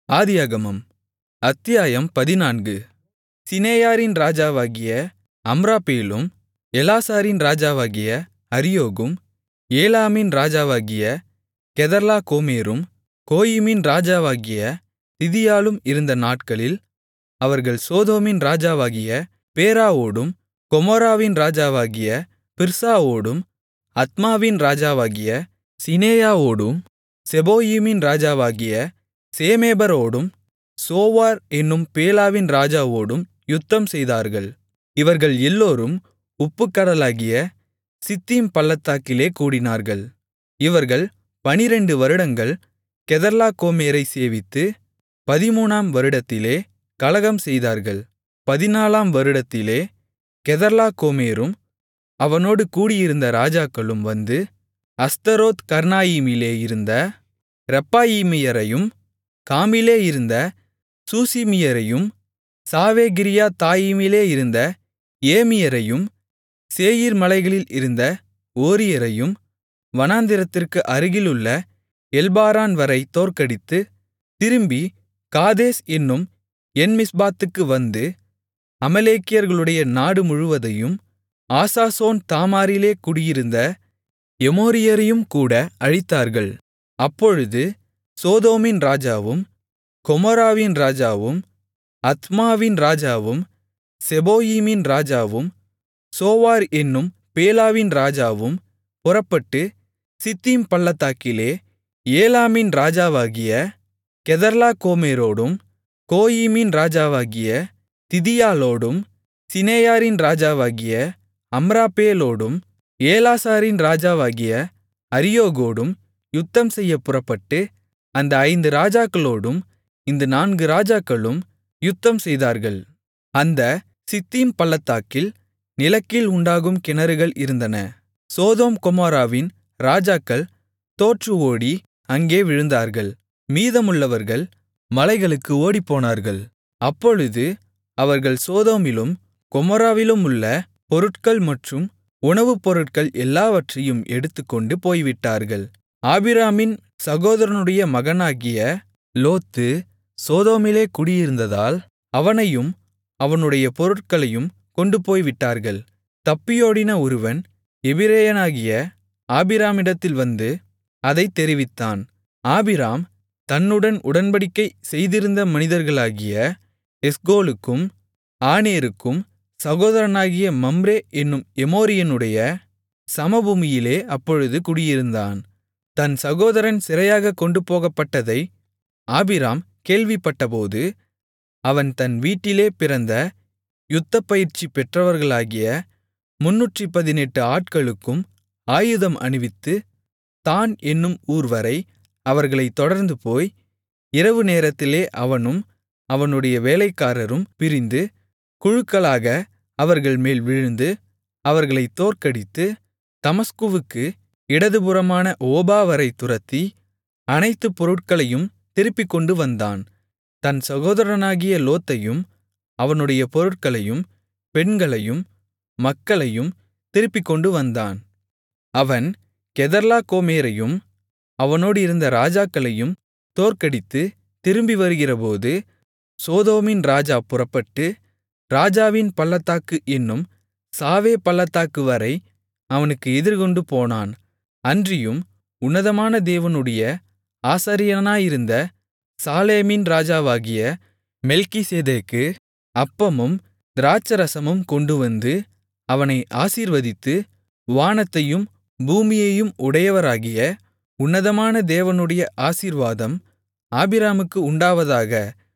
ஆதியாகமம் அத்தியாயம் பதினான்கு சிநெயாரின் ராஜாவாகிய அம்ராப்பேலும் எலாசாரின் ராஜாவாகிய அரியோகும் ஏலாமின் ராஜாவாகிய கெதர்லாகோமேரும் கோயிமின் ராஜாவாகிய திதியாலும் இருந்த நாட்களில் அவர்கள் சோதோமின் ராஜாவாகிய பேராவோடும் கொமோராவின் ராஜாவாகிய பிர்சாவோடும் அத்மாவின் ராஜாவாகிய சிநெயாவோடும் செபோயீமின் ராஜாவாகிய சேமேபரோடும் சோவார் என்னும் பேலாவின் ராஜாவோடும் யுத்தம் செய்தார்கள் இவர்கள் எல்லோரும் உப்புக்கடலாகிய சித்தீம் பள்ளத்தாக்கிலே கூடினார்கள் இவர்கள் பனிரெண்டு வருடங்கள் கெதர்லாகோமேரைச் சேவித்து பதிமூணாம் வருடத்திலே கலகம் செய்தார்கள் பதினாலாம் வருடத்திலே கெதர்லாகோமேரும் அவனோடு கூடியிருந்த ராஜாக்களும் வந்து அஸ்தரோத் கர்னாயீமிலே இருந்த ரெப்பாயீமியரையும் காமிலே இருந்த சூசிமியரையும் சாவேகிரியாத்தாயீமிலே இருந்த ஏமியரையும் சேயீர் மலைகளில் இருந்த ஓரியரையும் வனாந்திரத்திற்கு அருகிலுள்ள எல்பாரான்வரை தோற்கடித்து திரும்பி காதேஸ் என்னும் என்மிஸ்பாத்துக்கு வந்து அமலேக்கியர்களுடைய நாடு முழுவதையும் ஆசாசோன் தாமாரிலே குடியிருந்த எமோரியரையும் கூட அழித்தார்கள் அப்பொழுது சோதோமின் ராஜாவும் கொமோராவின் ராஜாவும் அத்மாவின் ராஜாவும் செபோயீமின் ராஜாவும் சோவார் என்னும் பேலாவின் ராஜாவும் புறப்பட்டு சித்தீம் பள்ளத்தாக்கிலே ஏலாமின் ராஜாவாகிய கெதர்லாகோமேரோடும் கோயிமின் ராஜாவாகிய திதியாலோடும் சிநெயாரின் ராஜாவாகிய அம்ராப்பேலோடும் ஏலாசாரின் ராஜாவாகிய அரியோகோடும் யுத்தம் செய்யப் புறப்பட்டு அந்த ஐந்து ராஜாக்களோடும் இந்த நான்கு ராஜாக்களும் யுத்தம் செய்தார்கள் அந்த சித்தீம் பள்ளத்தாக்கில் நிலக்கீல் உண்டாகும் கிணறுகள் இருந்தன சோதோம் கொமோராவின் ராஜாக்கள் தோற்று ஓடி அங்கே விழுந்தார்கள் மீதமுள்ளவர்கள் மலைகளுக்கு ஓடிப்போனார்கள் அப்பொழுது அவர்கள் சோதோமிலும் கொமோராவிலுமுள்ள பொருட்கள் மற்றும் உணவுப் பொருட்கள் எல்லாவற்றையும் எடுத்துக்கொண்டு போய்விட்டார்கள் ஆபிராமின் சகோதரனுடைய மகனாகிய லோத்து சோதோமிலே குடியிருந்ததால் அவனையும் அவனுடைய பொருட்களையும் கொண்டு போய்விட்டார்கள் தப்பியோடின ஒருவன் எபிரெயனாகிய ஆபிராமிடத்தில் வந்து அதைத் தெரிவித்தான் ஆபிராம் தன்னுடன் உடன்படிக்கை செய்திருந்த மனிதர்களாகிய எஸ்கோலுக்கும் ஆனேருக்கும் சகோதரனாகிய மம்ரே என்னும் எமோரியனுடைய சமபூமியிலே அப்பொழுது குடியிருந்தான் தன் சகோதரன் சிறையாகக் கொண்டு போகப்பட்டதை ஆபிராம் கேள்விப்பட்டபோது அவன் தன் வீட்டிலே பிறந்த யுத்தப்பயிற்சி பெற்றவர்களாகிய முன்னூற்றி பதினெட்டு ஆட்களுக்கும் ஆயுதம் அணிவித்து தான் என்னும் ஊர்வரை அவர்களைத் தொடர்ந்துபோய் இரவு நேரத்திலே அவனும் அவனுடைய வேலைக்காரரும் பிரிந்து குழுக்களாக அவர்கள் மேல் விழுந்து அவர்களைத் தோற்கடித்து தமஸ்குவுக்கு இடதுபுறமான ஓபாவரை துரத்தி அனைத்து பொருட்களையும் திருப்பிக் கொண்டு வந்தான் தன் சகோதரனாகிய லோத்தையும் அவனுடைய பொருட்களையும் பெண்களையும் மக்களையும் திருப்பிக் கொண்டு வந்தான் அவன் கெதர்லாகோமேரையும் அவனோடு இருந்த ராஜாக்களையும் தோற்கடித்து திரும்பி வருகிறபோது சோதோமின் ராஜா புறப்பட்டு ராஜாவின் பள்ளத்தாக்கு என்னும் சாவே பள்ளத்தாக்கு வரை அவனுக்கு எதிர்கொண்டு போனான் அன்றியும் உன்னதமான தேவனுடைய ஆசாரியனாயிருந்த சாலேமின் ராஜாவாகிய மெல்கிசேதேக்கு அப்பமும் திராட்சரசமும் கொண்டுவந்து அவனை ஆசீர்வதித்து வானத்தையும் பூமியையும் உடையவராகிய உன்னதமான தேவனுடைய ஆசீர்வாதம் ஆபிராமுக்கு உண்டாவதாக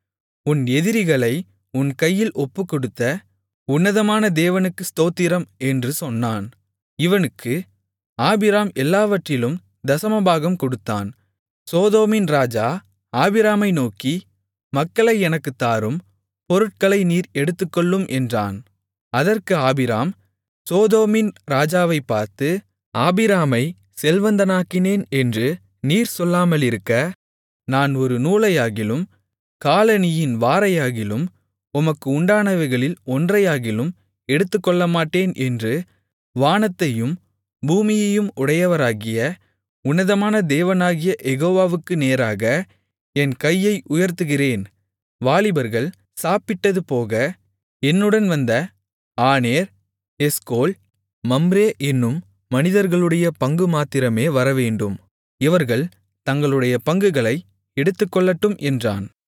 உன் எதிரிகளை உன் கையில் ஒப்புக்கொடுத்த உன்னதமான தேவனுக்கு ஸ்தோத்திரம் என்று சொன்னான் இவனுக்கு ஆபிராம் எல்லாவற்றிலும் தசமபாகம் கொடுத்தான் சோதோமின் ராஜா ஆபிராமை நோக்கி மக்களை எனக்குத் தாரும் பொருட்களை நீர் எடுத்துக்கொள்ளும் என்றான் அதற்கு ஆபிராம் சோதோமின் ராஜாவைப் பார்த்து ஆபிராமை செல்வந்தனாக்கினேன் என்று நீர் சொல்லாமலிருக்க நான் ஒரு நூலையாகிலும் காலணியின் வாரையாகிலும் உமக்கு உண்டானவைகளில் ஒன்றையாகிலும் எடுத்துக்கொள்ளமாட்டேன் என்று வானத்தையும் பூமியையும் உடையவராகிய உன்னதமான தேவனாகிய யெகோவாவுக்கு நேராக என் கையை உயர்த்துகிறேன் வாலிபர்கள் சாப்பிட்டதுபோக என்னுடன் வந்த ஆநேர் எஸ்கோல் மம்ரே என்னும் மனிதர்களுடைய பங்கு மாத்திரமே வரவேண்டும் இவர்கள் தங்களுடைய பங்குகளை எடுத்துக்கொள்ளட்டும் என்றான்